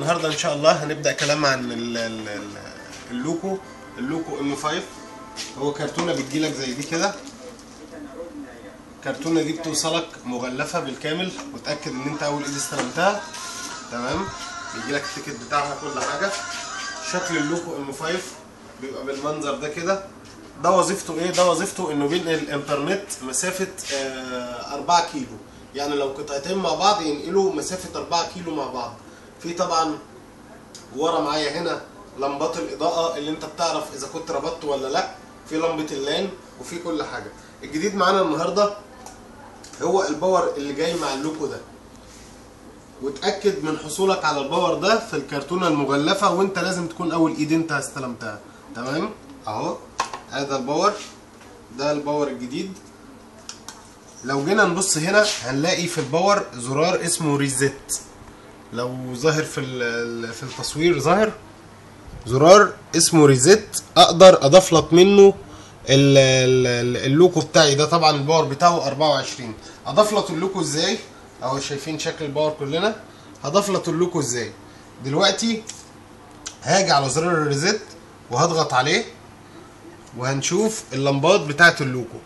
النهارده ان شاء الله هنبدا كلام عن ال ال ال اللوكو اللوكو ام 5 هو كرتونه بتجيلك زي دي كده الكرتونه دي بتوصلك مغلفه بالكامل وتاكد ان انت اول ايد استلمتها تمام بيجيلك التيكت بتاعها كل حاجه شكل اللوكو ام 5 بيبقى بالمنظر ده كده ده وظيفته ايه ده وظيفته انه بينقل الانترنت مسافه آه 4 كيلو يعني لو قطعتين مع بعض ينقلوا مسافه 4 كيلو مع بعض في طبعا ورا معايا هنا لمبات الاضاءه اللي انت بتعرف اذا كنت ربطت ولا لا في لمبه اللان وفي كل حاجه الجديد معانا النهارده هو الباور اللي جاي مع اللوكو ده وتاكد من حصولك على الباور ده في الكرتونه المغلفه وانت لازم تكون اول ايد انت استلمتها تمام اهو هذا الباور ده الباور الجديد لو جينا نبص هنا هنلاقي في الباور زرار اسمه ريزيت لو ظاهر في في التصوير ظاهر زرار اسمه ريزيت اقدر اضيف لك منه اللوكو بتاعي ده طبعا الباور بتاعه 24 اضاف لك اللوكو ازاي اهو شايفين شكل الباور كلنا هضيف لك اللوكو ازاي دلوقتي هاجي على زرار الريزيت وهضغط عليه وهنشوف اللمبات بتاعه اللوكو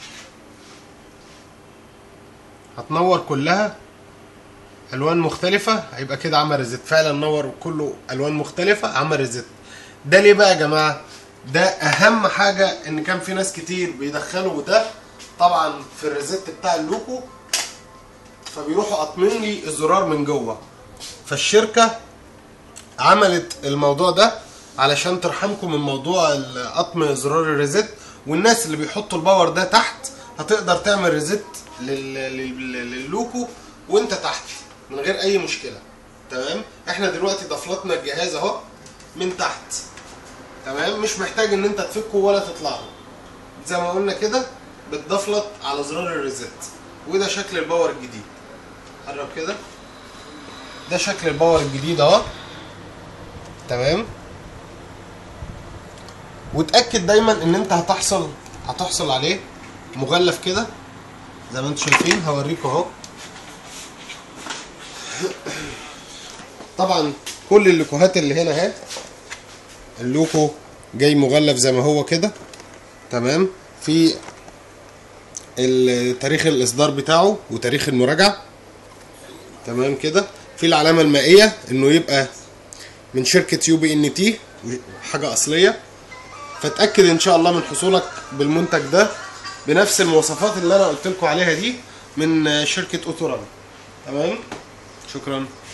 هتنور كلها الوان مختلفه هيبقى كده عمل ريزيت فعلا نور كله الوان مختلفه عمل ريزيت ده ليه بقى يا جماعه ده اهم حاجه ان كان في ناس كتير بيدخلوا ده طبعا في الريزيت بتاع اللوكو فبيروحوا قاطمين لي الزرار من جوه فالشركه عملت الموضوع ده علشان ترحمكم من موضوع قطم زرار الريزيت والناس اللي بيحطوا الباور ده تحت هتقدر تعمل ريزيت للوكو وانت تحت من غير اي مشكله تمام احنا دلوقتي ضفلتنا الجهاز اهو من تحت تمام مش محتاج ان انت تفكه ولا تطلعه زي ما قلنا كده بتضفلت على زرار الريزيت وده شكل الباور الجديد قرب كده ده شكل الباور الجديد اهو تمام وتاكد دايما ان انت هتحصل هتحصل عليه مغلف كده زي ما انتم شايفين هوريكم اهو طبعا كل اللوكوهات اللي هنا اهي اللوكو جاي مغلف زي ما هو كده تمام في تاريخ الاصدار بتاعه وتاريخ المراجعه تمام كده في العلامه المائيه انه يبقى من شركه يو بي ان تي حاجه اصليه فتاكد ان شاء الله من حصولك بالمنتج ده بنفس المواصفات اللي انا قلت لكم عليها دي من شركه اوتوران تمام شكرا